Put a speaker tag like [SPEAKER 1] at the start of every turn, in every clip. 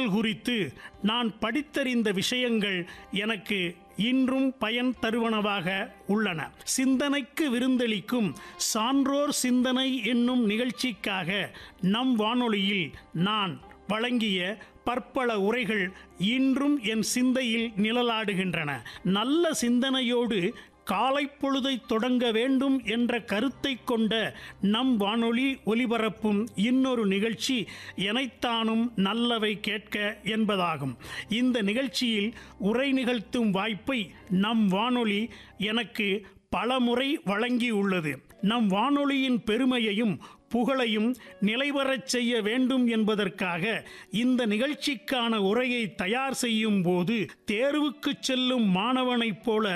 [SPEAKER 1] குரல் குறித்து நான் படித்தறிந்த விஷயங்கள் எனக்கு இன்றும் பயன் தருவனவாக உள்ளன சிந்தனைக்கு விருந்தளிக்கும் சான்றோர் சிந்தனை என்னும் நிகழ்ச்சிக்காக நம் வானொலியில் நான் வழங்கிய பற்பல உரைகள் இன்றும் என் சிந்தையில் நிழலாடுகின்றன நல்ல சிந்தனையோடு காலை பொழுதை தொடங்க வேண்டும் என்ற கருத்தை கொண்ட நம் வானொலி ஒலிபரப்பும் இன்னொரு நிகழ்ச்சி எனைத்தானும் நல்லவை கேட்க என்பதாகும் இந்த நிகழ்ச்சியில் உரை நிகழ்த்தும் வாய்ப்பை நம் வானொலி எனக்கு பலமுறை வழங்கியுள்ளது நம் வானொலியின் பெருமையையும் புகழையும் நிலைவரச் செய்ய வேண்டும் என்பதற்காக இந்த நிகழ்ச்சிக்கான உரையை தயார் செய்யும் போது தேர்வுக்கு செல்லும் மாணவனைப் போல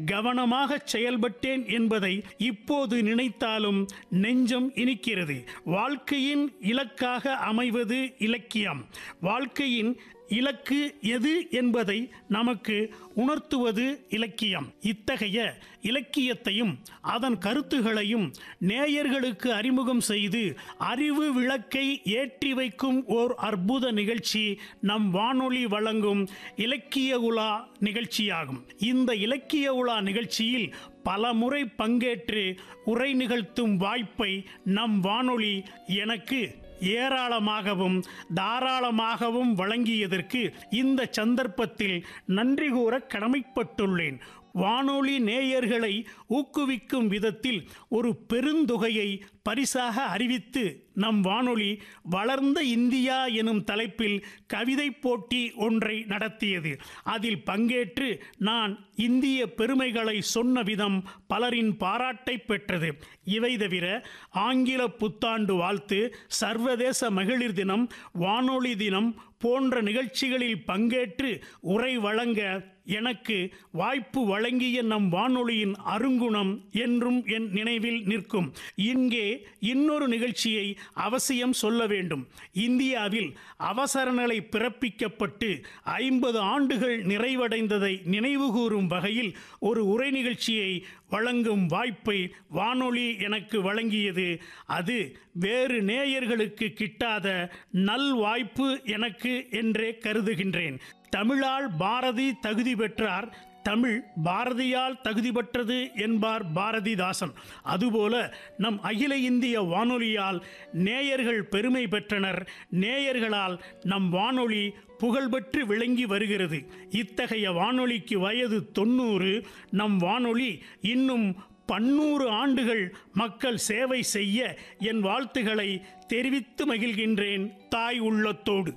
[SPEAKER 1] கவனமாக செயல்பட்டேன் என்பதை இப்போது நினைத்தாலும் நெஞ்சம் இனிக்கிறது வாழ்க்கையின் இலக்காக அமைவது இலக்கியம் வாழ்க்கையின் இலக்கு எது என்பதை நமக்கு உணர்த்துவது இலக்கியம் இத்தகைய இலக்கியத்தையும் அதன் கருத்துகளையும் நேயர்களுக்கு அறிமுகம் செய்து அறிவு விளக்கை ஏற்றி வைக்கும் ஓர் அற்புத நிகழ்ச்சி நம் வானொலி வழங்கும் இலக்கிய உலா நிகழ்ச்சியாகும் இந்த இலக்கிய உலா நிகழ்ச்சியில் பல முறை பங்கேற்று உரை நிகழ்த்தும் வாய்ப்பை நம் வானொலி எனக்கு ஏராளமாகவும் தாராளமாகவும் வழங்கியதற்கு இந்த சந்தர்ப்பத்தில் நன்றி கூற கடமைப்பட்டுள்ளேன் வானொலி நேயர்களை ஊக்குவிக்கும் விதத்தில் ஒரு பெருந்தொகையை பரிசாக அறிவித்து நம் வானொலி வளர்ந்த இந்தியா எனும் தலைப்பில் கவிதை போட்டி ஒன்றை நடத்தியது அதில் பங்கேற்று நான் இந்திய பெருமைகளை சொன்ன விதம் பலரின் பாராட்டை பெற்றது இவை தவிர ஆங்கில புத்தாண்டு வாழ்த்து சர்வதேச மகளிர் தினம் வானொலி தினம் போன்ற நிகழ்ச்சிகளில் பங்கேற்று உரை வழங்க எனக்கு வாய்ப்பு வழங்கிய நம் வானொலியின் அருங்குணம் என்றும் என் நினைவில் நிற்கும் இங்கே இன்னொரு நிகழ்ச்சியை அவசியம் சொல்ல வேண்டும் இந்தியாவில் அவசர நிலை பிறப்பிக்கப்பட்டு ஐம்பது ஆண்டுகள் நிறைவடைந்ததை நினைவுகூரும் வகையில் ஒரு உரை நிகழ்ச்சியை வழங்கும் வாய்ப்பை வானொலி எனக்கு வழங்கியது அது வேறு நேயர்களுக்கு கிட்டாத நல் வாய்ப்பு எனக்கு என்றே கருதுகின்றேன் தமிழால் பாரதி தகுதி பெற்றார் தமிழ் பாரதியால் தகுதி பெற்றது என்பார் பாரதிதாசன் அதுபோல நம் அகில இந்திய வானொலியால் நேயர்கள் பெருமை பெற்றனர் நேயர்களால் நம் வானொலி புகழ்பெற்று விளங்கி வருகிறது இத்தகைய வானொலிக்கு வயது தொண்ணூறு நம் வானொலி இன்னும் பன்னூறு ஆண்டுகள் மக்கள் சேவை செய்ய என் வாழ்த்துக்களை தெரிவித்து மகிழ்கின்றேன் தாய் உள்ளத்தோடு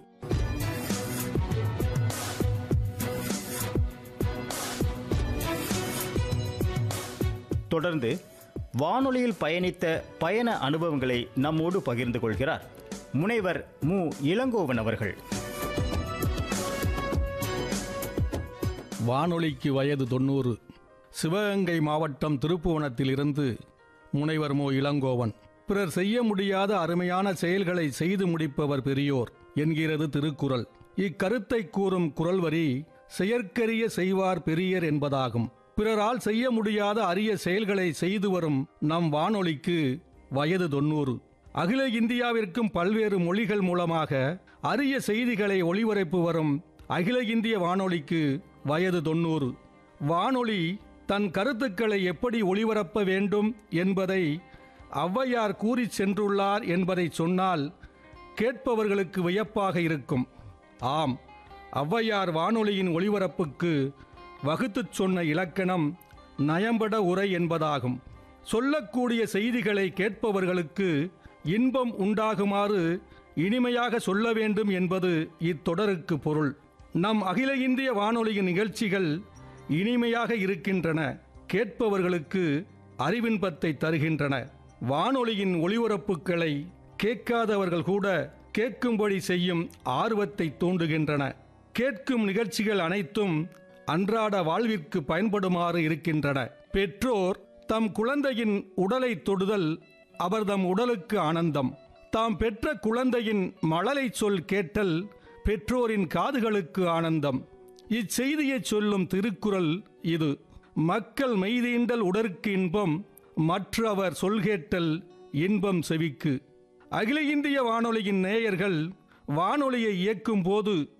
[SPEAKER 2] தொடர்ந்து வானொலியில் பயணித்த பயண அனுபவங்களை நம்மோடு பகிர்ந்து கொள்கிறார் முனைவர் மு இளங்கோவன் அவர்கள்
[SPEAKER 3] வானொலிக்கு வயது தொண்ணூறு சிவகங்கை மாவட்டம் திருப்புவனத்திலிருந்து முனைவர் மோ இளங்கோவன் பிறர் செய்ய முடியாத அருமையான செயல்களை செய்து முடிப்பவர் பெரியோர் என்கிறது திருக்குறள் இக்கருத்தை கூறும் குறள் வரி செயற்கரிய செய்வார் பெரியர் என்பதாகும் பிறரால் செய்ய முடியாத அரிய செயல்களை செய்து வரும் நம் வானொலிக்கு வயது தொண்ணூறு அகில இந்தியாவிற்கும் பல்வேறு மொழிகள் மூலமாக அரிய செய்திகளை ஒளிபரப்பு வரும் அகில இந்திய வானொலிக்கு வயது தொண்ணூறு வானொலி தன் கருத்துக்களை எப்படி ஒளிபரப்ப வேண்டும் என்பதை ஔவையார் கூறிச் சென்றுள்ளார் என்பதை சொன்னால் கேட்பவர்களுக்கு வியப்பாக இருக்கும் ஆம் ஔவையார் வானொலியின் ஒளிபரப்புக்கு வகுத்துச் சொன்ன இலக்கணம் நயம்பட உரை என்பதாகும் சொல்லக்கூடிய செய்திகளை கேட்பவர்களுக்கு இன்பம் உண்டாகுமாறு இனிமையாக சொல்ல வேண்டும் என்பது இத்தொடருக்கு பொருள் நம் அகில இந்திய வானொலியின் நிகழ்ச்சிகள் இனிமையாக இருக்கின்றன கேட்பவர்களுக்கு அறிவின்பத்தை தருகின்றன வானொலியின் ஒளிபரப்புகளை கேட்காதவர்கள் கூட கேட்கும்படி செய்யும் ஆர்வத்தை தூண்டுகின்றன கேட்கும் நிகழ்ச்சிகள் அனைத்தும் அன்றாட வாழ்விற்கு பயன்படுமாறு இருக்கின்றன பெற்றோர் தம் குழந்தையின் உடலை தொடுதல் அவர்தம் உடலுக்கு ஆனந்தம் தாம் பெற்ற குழந்தையின் மழலை சொல் கேட்டல் பெற்றோரின் காதுகளுக்கு ஆனந்தம் இச்செய்தியை சொல்லும் திருக்குறள் இது மக்கள் மெய்தீண்டல் உடற்கு இன்பம் மற்றவர் சொல்கேட்டல் இன்பம் செவிக்கு அகில இந்திய வானொலியின் நேயர்கள் வானொலியை இயக்கும் போது